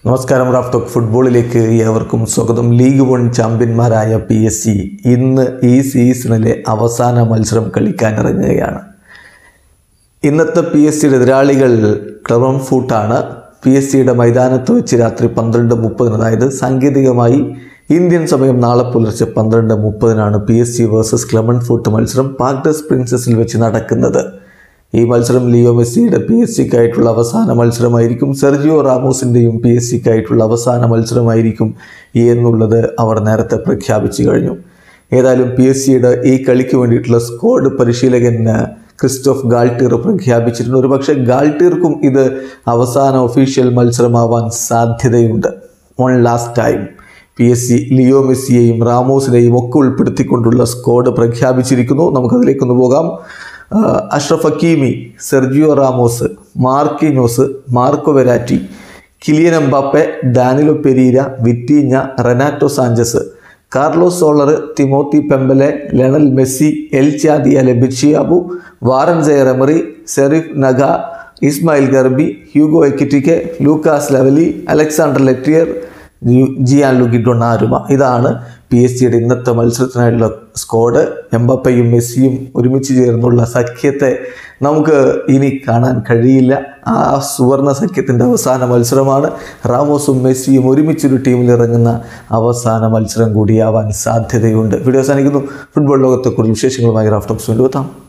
നമസ്കാരം റാഫ്റ്റോക്ക് ഫുട്ബോളിലേക്ക് ഏവർക്കും സ്വാഗതം ലീഗ് വൺ ചാമ്പ്യന്മാരായ പി എസ് സി ഇന്ന് ഈ സീസണിലെ അവസാന മത്സരം കളിക്കാനിറങ്ങുകയാണ് ഇന്നത്തെ പി എസ് സിയുടെ എതിരാളികൾ ക്ലബം ഫൂട്ടാണ് പി എസ് സിയുടെ മൈതാനത്ത് വെച്ച് രാത്രി പന്ത്രണ്ട് മുപ്പതിന് അതായത് സാങ്കേതികമായി ഇന്ത്യൻ സമയം നാളെ പുലർച്ചെ പന്ത്രണ്ട് മുപ്പതിനാണ് P S G versus Clermont Foot മത്സരം പാക്ടസ് പ്രിൻസസിൽ വെച്ച് നടക്കുന്നത് ഈ മത്സരം ലിയോ മെസ്സിയുടെ പി എസ് സിക്കായിട്ടുള്ള അവസാന മത്സരമായിരിക്കും സെർജിയോ റാമോസിൻ്റെയും പി എസ് സിക്കായിട്ടുള്ള അവസാന മത്സരമായിരിക്കും എന്നുള്ളത് അവർ നേരത്തെ പ്രഖ്യാപിച്ചു കഴിഞ്ഞു ഏതായാലും പി എസ് സിയുടെ ഈ കളിക്ക് വേണ്ടിയിട്ടുള്ള സ്ക്വാഡ് പരിശീലകൻ ക്രിസ്റ്റോഫ് ഗാൾട്ടീർ പ്രഖ്യാപിച്ചിട്ടുണ്ട് ഒരു പക്ഷേ ഗാൾട്ടീർക്കും ഇത് അവസാന ഒഫീഷ്യൽ മത്സരമാവാൻ സാധ്യതയുണ്ട് one last time P S G Leo മെസ്സിയെയും റാമോസിനെയും ഒക്കെ ഉൾപ്പെടുത്തിക്കൊണ്ടുള്ള സ്ക്വാഡ് പ്രഖ്യാപിച്ചിരിക്കുന്നു നമുക്കതിലേക്കൊന്ന് പോകാം ആ, Achraf Hakimi Sergio Ramos Marquinhos Marco Verratti Kylian Mbappe Danilo Pereira Vitinha Renato Sanches Carlos Soler Timothee Pembele Lionel Messi El Chadaille Bitshiabu Warren Zaire Emery Cher നഗ Ismael Gharbi Hugo Ekitike Lucas Lavallee Alexandre Letellier Gianluigi Donnarumma ഇതാണ് P S സിയുടെ ഇന്നത്തെ മത്സരത്തിനായിട്ടുള്ള squad എംബപ്പയും മെസ്സിയും ഒരുമിച്ച് ചേർന്നുള്ള സഖ്യത്തെ നമുക്ക് ഇനി കാണാൻ കഴിയില്ല ആ സുവർണ സഖ്യത്തിൻ്റെ അവസാന മത്സരമാണ് റാമോസും മെസ്സിയും ഒരുമിച്ചൊരു ടീമിൽ ഇറങ്ങുന്ന അവസാന മത്സരം കൂടിയാവാൻ സാധ്യതയുണ്ട് വീഡിയോ അവസാനിക്കുന്നു ഫുട്ബോൾ ലോകത്തെക്കുറിച്ച് വിശേഷങ്ങളുമായി റാഫ്റ്റോക്സ് വേണ്ടി എത്താം